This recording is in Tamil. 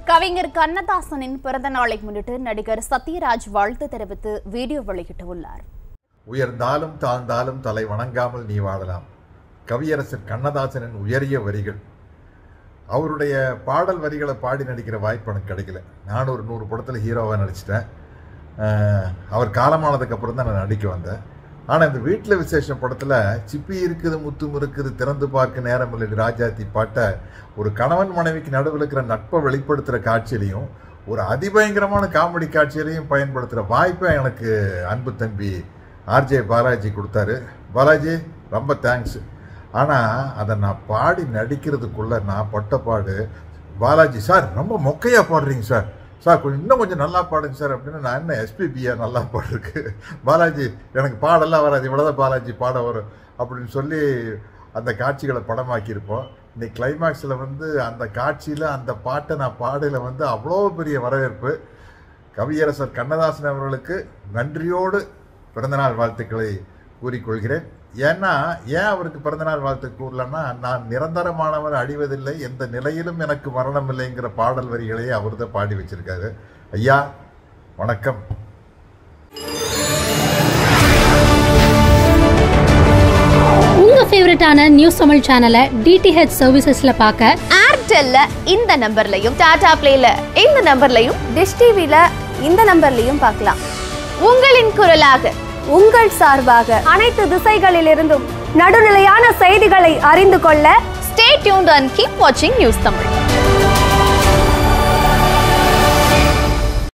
கவிஞர் கண்ணதாசனின் பிறந்த நாளை முன்னிட்டு நடிகர் சத்யராஜ் வாழ்த்து தெரிவித்து வீடியோ வெளியிட்டுள்ளார் உயர்ந்தாலும் தாழ்ந்தாலும் தலை வணங்காமல் நீ வாழலாம் கவியரசர் கண்ணதாசனின் உயரிய வரிகள் அவருடைய பாடல் வரிகளை பாடி நடிக்கிற வாய்ப்பு எனக்கு கிடைக்கல நான் ஒரு நூறு படத்தில் ஹீரோவாக நடிச்சிட்டேன் அஹ், அவர் காலமானதுக்கு அப்புறம் தான் நான் நடிக்க வந்தேன் ஆனால் இந்த வீட்டில் விசேஷம் படத்தில் சிப்பி இருக்குது முத்தும் இருக்குது திறந்து பார்க்க நேரம் இல்லை ராஜாத்தி பாட்டை ஒரு கணவன் மனைவிக்கு நடுவில் இருக்கிற நட்பை வெளிப்படுத்துகிற காட்சியிலையும் ஒரு அதிபயங்கரமான காமெடி காட்சியிலையும் பயன்படுத்துகிற வாய்ப்பை எனக்கு அன்பு தம்பி ஆர்ஜே பாலாஜி கொடுத்தாரு பாலாஜி ரொம்ப தேங்க்ஸ் ஆனால் அதை நான் பாடி நடிக்கிறதுக்குள்ளே நான் பட்ட பாடு பாலாஜி சார் ரொம்ப மொக்கையாக பாடுறீங்க சார் சார் கொஞ்சம் இன்னும் கொஞ்சம் நல்லா பாடுங்க சார் அப்படின்னு நான் என்ன எஸ்பிபியா நல்லா பாடுறதுக்கு பாலாஜி எனக்கு பாடெல்லாம் வராது இவ்வளோதான் பாலாஜி பாட வரும் அப்படின்னு சொல்லி அந்த காட்சிகளை படமாக்கியிருப்போம் இன்னைக்கு கிளைமேக்ஸில் வந்து அந்த காட்சியில் அந்த பாட்டை நான் பாடையில் வந்து அவ்வளோ பெரிய வரவேற்பு கவியரசர் கண்ணதாசன் அவர்களுக்கு நன்றியோடு பிறந்தநாள் வாழ்த்துக்களை கூறிக்கொள்கிறேன் ஏன்னா ஏன் அவருக்கு பிறந்தநாள் வாழ்த்து கூறலன்னா நான் நிரந்தரமானவர் அழிவதில்லை எந்த நிலையிலும் எனக்கு மரணம் இல்லைங்கிற பாடல் வரிகளையே அவர் தான் பாடி வச்சிருக்காரு ஐயா வணக்கம் உங்க ஃபேவரட்டான நியூஸ் தமிழ் சேனலை டிடிஹெச் சர்வீசஸ்ல பார்க்க ஏர்டெல்ல இந்த நம்பர்லையும் டாடா பிளேல இந்த நம்பர்லையும் டிஷ் டிவில இந்த நம்பர்லையும் பார்க்கலாம் உங்களின் குரலாக உங்கள் சார்பாக அனைத்து திசைகளிலிருந்தும் நடுநிலையான செய்திகளை அறிந்து கொள்ள ஸ்டே டியூன்ட் அண்ட் கீப் வாட்சிங் நியூஸ் தமிழ்